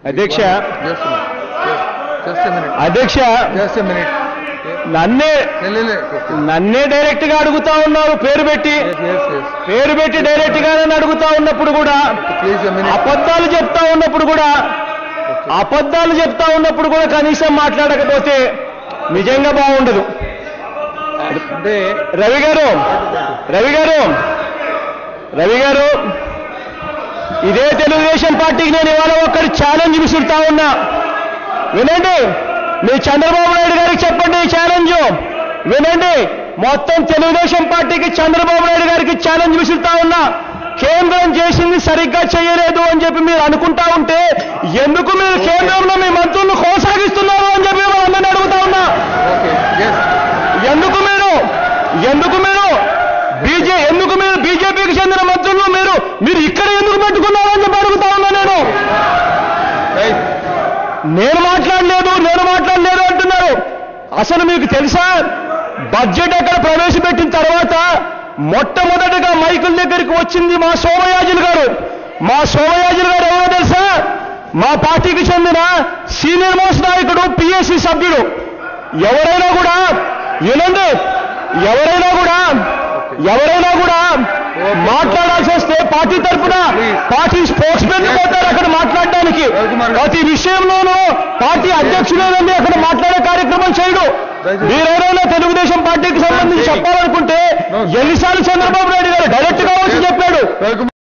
అధ్యక్ష just just minute అధ్యక్ష just minute నన్నే నన్నే డైరెక్ట్ గా అడుగుతా ఉన్నారు పేరు పెట్టి పేరు పెట్టి డైరెక్ట్ గా నన్ను అడుగుతా ఉన్నప్పుడు కూడా ప్లీజ్ మినిట్ అబద్ధాలు చెప్తా ఉన్నప్పుడు కూడా అబద్ధాలు చెప్తా ఉన్నప్పుడు కూడా కనీసం మాట్లాడకపోతే నిజంగా బాగుండదు అంటే రవి గారు రవి గారు రవి గారు ఇదే తెలుగుదేశం పార్టీకి నేను ఇవాళ ఒక్కడి ఛాలెంజ్ విసురుతా ఉన్నా వినండి మీ చంద్రబాబు నాయుడు గారికి చెప్పండి ఈ ఛాలెంజ్ వినండి మొత్తం తెలుగుదేశం పార్టీకి చంద్రబాబు నాయుడు గారికి ఛాలెంజ్ విసురుతా ఉన్నా కేంద్రం చేసింది సరిగ్గా చేయలేదు అని చెప్పి మీరు అనుకుంటా ఉంటే ఎందుకు మీరు కేంద్రంలో మీ మంత్రులను కొనసాగిస్తున్నారు అని చెప్పి వాళ్ళందరినీ అడుగుతా ఉన్నా ఓకే ఎస్ ఎందుకు మీరు ఎందుకు మీరు బీజే ఎందుకు మీరు బీజేపీకి చెందిన మంత్రులు మీరు మీరు ఇక్కడ ఎందుకు పెట్టుకున్నారు అని చెప్పి అడుగుతా ఉన్నా నేను రైట్ నేను మాట్లాడలేదు నేను మాట్లాడలేదు అంటున్నారు అసలు మీకు తెలుసా బడ్జెట్ అక్కడ ప్రవేశపెట్టిన తర్వాత మొట్టమొదటిగా మైకుల దగ్గరికి వచ్చింది మా సోమయాజులు గారు మా సోమయాజులు గారు ఎవరో తెలుసా మా పార్టీకి చెందిన సీనియర్ మోస్ట్ నాయకుడు పిఎస్సి సభ్యుడు ఎవరైనా కూడా వినండి ఎవరైనా కూడా ఎవరైనా కూడా మాట్లాడాల్సి వస్తే పార్టీ తరఫున పార్టీ స్పోర్ట్స్ మెన్ పోతారు అక్కడ మాట్లాడడానికి ప్రతి విషయంలోనూ పార్టీ అధ్యక్షులేదండి అక్కడ మాట్లాడే కార్యక్రమం చేయడు మీరెవరైనా తెలుగుదేశం పార్టీకి సంబంధించి చెప్పాలనుకుంటే ఎన్నిసార్లు చంద్రబాబు నాయుడు గారు డైరెక్ట్ గా వచ్చి చెప్పాడు రవికుమార్